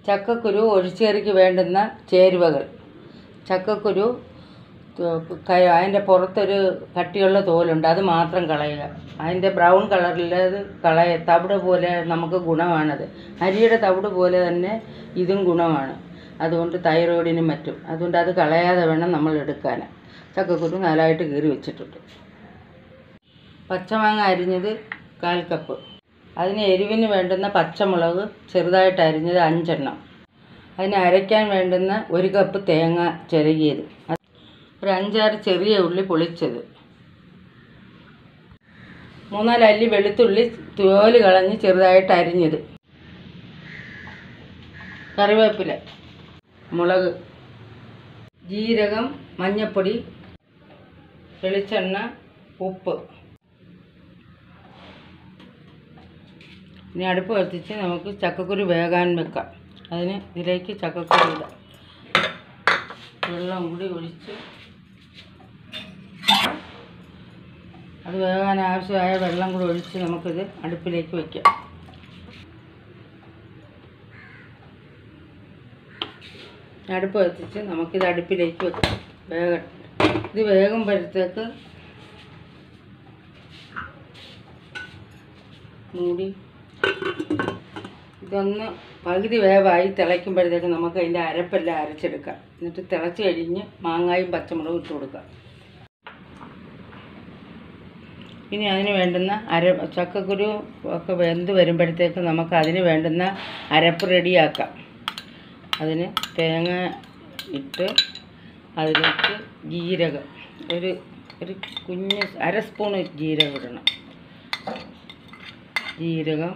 ചക്കക്കുരു ഒഴിച്ചുകറിക്ക് വേണ്ടുന്ന ചേരുവകൾ ചക്കക്കുരു തു- ക- അതിൻ്റെ പുറത്തൊരു കട്ടിയുള്ള തോലുണ്ട് അത് മാത്രം കളയുക അതിൻ്റെ ബ്രൗൺ കളറിലത് കളയ തവിട് പോലെ നമുക്ക് ഗുണമാണത് അരിയുടെ തവിട് പോലെ തന്നെ ഇതും ഗുണമാണ് അതുകൊണ്ട് തൈറോയിഡിനും മറ്റും അതുകൊണ്ട് അത് കളയാതെ വേണം നമ്മൾ എടുക്കാൻ ചക്കക്കുരു നാലായിട്ട് കീറി വെച്ചിട്ടുണ്ട് പച്ചമാങ്ങ അരിഞ്ഞത് കാൽ കപ്പ് അതിന് എരിവിന് വേണ്ടുന്ന പച്ചമുളക് ചെറുതായിട്ട് അരിഞ്ഞത് അഞ്ചെണ്ണം അതിന് അരയ്ക്കാൻ വേണ്ടുന്ന ഒരു കപ്പ് തേങ്ങ ചിരകിയത് ഒരു അഞ്ചാറ് ചെറിയ ഉള്ളി പൊളിച്ചത് മൂന്നാല് അല്ലി വെളുത്തുള്ളി തോല് കളഞ്ഞ് ചെറുതായിട്ട് അരിഞ്ഞത് കറിവേപ്പില മുളക് ജീരകം മഞ്ഞൾപ്പൊടി വെളിച്ചെണ്ണ ഉപ്പ് ഇനി അടുപ്പ് കത്തിച്ച് നമുക്ക് ചക്കക്കുരു വേകാൻ വെക്കാം അതിന് ഇതിലേക്ക് ചക്കക്കുരു ഇടാം വെള്ളം കൂടി ഒഴിച്ച് അത് വേകാൻ ആവശ്യമായ വെള്ളം കൂടി ഒഴിച്ച് നമുക്കിത് അടുപ്പിലേക്ക് വയ്ക്കാം അടുപ്പ് കത്തിച്ച് നമുക്കിത് അടുപ്പിലേക്ക് വെക്കാം വേഗം ഇത് വേകുമ്പോഴത്തേക്ക് മൂടി ഇതൊന്ന് പകുതി വേവായി തിളയ്ക്കുമ്പോഴത്തേക്ക് നമുക്ക് അതിൻ്റെ അരപ്പെല്ലാം അരച്ചെടുക്കാം എന്നിട്ട് തിളച്ച് കഴിഞ്ഞ് മാങ്ങായും പച്ചമുളകും ഇട്ട് കൊടുക്കാം ഇനി അതിന് വേണ്ടുന്ന അര ചക്കക്കുരു ഒക്കെ വെന്ത് വരുമ്പോഴത്തേക്ക് നമുക്ക് അതിന് വേണ്ടുന്ന അരപ്പ് റെഡിയാക്കാം അതിന് തേങ്ങ ഇട്ട് അതിലേക്ക് ജീരകം ഒരു ഒരു കുഞ്ഞ് അര സ്പൂണ് ജീരകം ഇടണം ജീരകം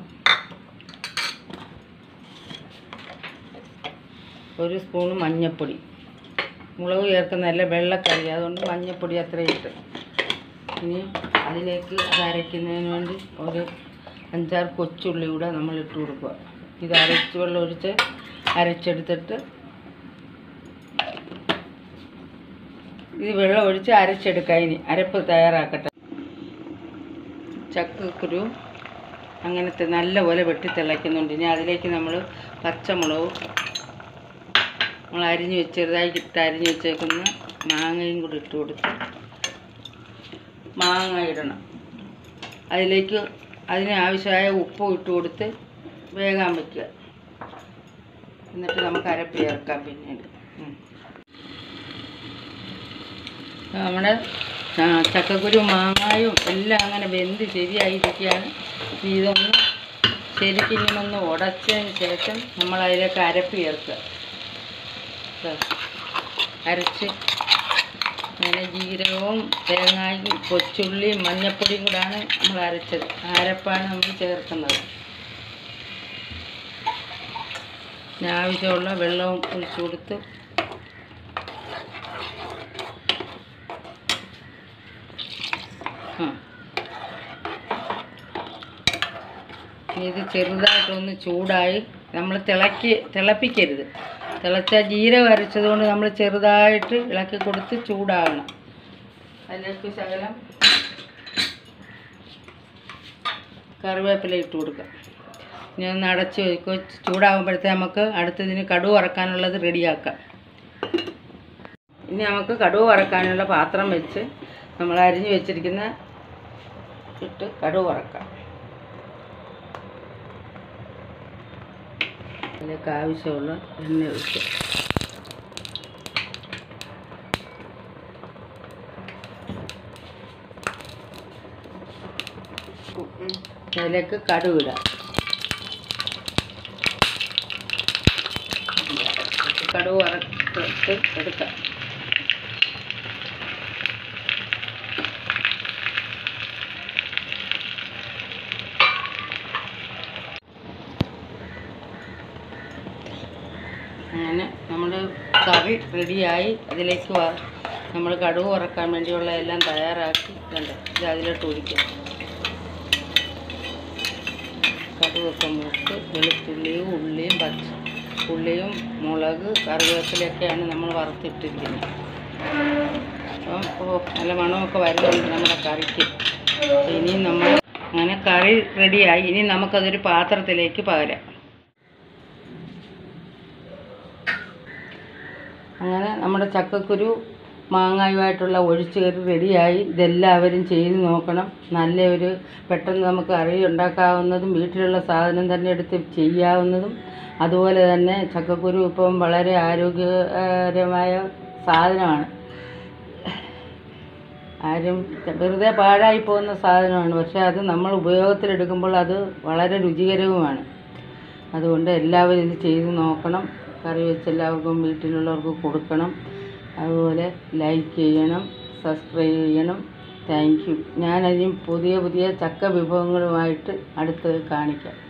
ഒരു സ്പൂൺ മഞ്ഞൾപ്പൊടി മുളക് ചേർക്കുന്നതല്ല വെള്ളക്കറി അതുകൊണ്ട് മഞ്ഞൾപ്പൊടി അത്രയും ഇട്ട് ഇനി അതിലേക്ക് അത് അരയ്ക്കുന്നതിന് വേണ്ടി ഒരു അഞ്ചാറ് കൊച്ചുള്ളി കൂടെ നമ്മൾ ഇട്ട് കൊടുക്കുക ഇത് അരച്ച് വെള്ളം ഒഴിച്ച് അരച്ചെടുത്തിട്ട് ഇത് വെള്ളം ഒഴിച്ച് അരച്ചെടുക്കാം ഇനി അരപ്പ് തയ്യാറാക്കട്ടെ ചക്കക്കുരു അങ്ങനത്തെ നല്ലപോലെ വെട്ടി തിളയ്ക്കുന്നുണ്ട് ഇനി അതിലേക്ക് നമ്മൾ പച്ചമുളകും നമ്മൾ അരിഞ്ഞ് വെച്ച് ചെറുതായി ഇട്ട് അരിഞ്ഞ് വെച്ചേക്കുന്ന മാങ്ങയും കൂടി ഇട്ട് കൊടുത്ത് മാങ്ങ ഇടണം അതിലേക്ക് അതിന് ആവശ്യമായ ഉപ്പും ഇട്ട് കൊടുത്ത് വേകാൻ വയ്ക്കുക എന്നിട്ട് നമുക്ക് അരപ്പ് ചേർക്കാം പിന്നീട് ഉം. നമ്മുടെ ആ, ചക്കക്കുരു മാങ്ങായും എല്ലാം അങ്ങനെ വെന്ത് ശരിയായിരിക്കുകയാണ് ഇനി ഇതൊന്ന് ശരിക്കും ഇങ്ങനെ ഒന്ന് ഉടച്ചതിന് ശേഷം നമ്മൾ അതിലേക്ക് അരപ്പ് ചേർക്കുക ദാ, അരച്ച് അങ്ങനെ ജീരകവും തേങ്ങായും കൊച്ചുള്ളിയും മഞ്ഞപ്പൊടിയും കൂടാണ് നമ്മൾ അരച്ചത് ആ അരപ്പാണ് നമ്മൾ ചേർക്കുന്നത് പിന്നെ ആവശ്യമുള്ള വെള്ളവും ഒഴിച്ചു കൊടുത്ത് ആ. ഇനി ഇത് ചെറുതായിട്ടൊന്ന് ചൂടായി നമ്മൾ തിളക്കി തിളപ്പിക്കരുത് തിളച്ച ജീരകം അരച്ചതുകൊണ്ട് നമ്മൾ ചെറുതായിട്ട് ഇളക്കി കൊടുത്ത് ചൂടാകണം അതിലേക്ക് ശകലം കറിവേപ്പില ഇട്ട് കൊടുക്കുക ഇനി ഒന്ന് അടച്ച് വയ്ക്കുക ചൂടാകുമ്പോഴത്തേ നമുക്ക് അടുത്തതിന് കടുവ് വറക്കാനുള്ളത് റെഡിയാക്കാം ഇനി നമുക്ക് കടുവ് വറക്കാനുള്ള പാത്രം വെച്ച് നമ്മൾ അരിഞ്ഞു വെച്ചിരിക്കുന്ന ഇട്ട് കടുവ് വറക്കാം അതിലേക്ക് ആവശ്യമുള്ള എണ്ണ ഒഴിക്കുക അതിലേക്ക് കടുക് ഇടാം കടുക് വറുത്തിട്ട് എടുക്കാം അങ്ങനെ നമ്മൾ കറി റെഡിയായി അതിലേക്ക് വ നമ്മൾ കടുക് വറക്കാൻ വേണ്ടിയുള്ള എല്ലാം തയ്യാറാക്കി കണ്ട് ഇത് അതിലോട്ട് ഒഴിക്കും കടുകൊക്കെ മൂത്ത് വെളുത്തുള്ളിയും ഉള്ളിയും പച്ച ഉള്ളിയും മുളക് കറിവേപ്പിലൊക്കെയാണ് നമ്മൾ വറുത്തിട്ടിരിക്കുന്നത് അപ്പം ഓ നല്ല മണമൊക്കെ വരുന്നുണ്ട് നമ്മുടെ കറിക്ക് ഇനി നമ്മൾ അങ്ങനെ കറി റെഡിയായി ഇനി നമുക്കതൊരു പാത്രത്തിലേക്ക് പകരാം അങ്ങനെ നമ്മുടെ ചക്കക്കുരു മാങ്ങായുമായിട്ടുള്ള ഒഴിച്ചുകറി റെഡിയായി ഇതെല്ലാവരും ചെയ്ത് നോക്കണം നല്ല ഒരു പെട്ടെന്ന് നമുക്ക് കറി ഉണ്ടാക്കാവുന്നതും വീട്ടിലുള്ള സാധനം തന്നെ എടുത്ത് ചെയ്യാവുന്നതും അതുപോലെ തന്നെ ചക്കക്കുരു ഇപ്പം വളരെ ആരോഗ്യകരമായ സാധനമാണ് ആരും വെറുതെ പാഴായി പോകുന്ന സാധനമാണ് പക്ഷേ അത് നമ്മൾ ഉപയോഗത്തിലെടുക്കുമ്പോൾ അത് വളരെ രുചികരവുമാണ് അതുകൊണ്ട് എല്ലാവരും ഇത് ചെയ്ത് നോക്കണം കറി വെച്ച് എല്ലാവർക്കും വീട്ടിലുള്ളവർക്ക് കൊടുക്കണം അതുപോലെ ലൈക്ക് ചെയ്യണം സബ്സ്ക്രൈബ് ചെയ്യണം താങ്ക് യു ഞാനതിന് പുതിയ പുതിയ ചക്ക വിഭവങ്ങളുമായിട്ട് അടുത്ത് കാണിക്കാം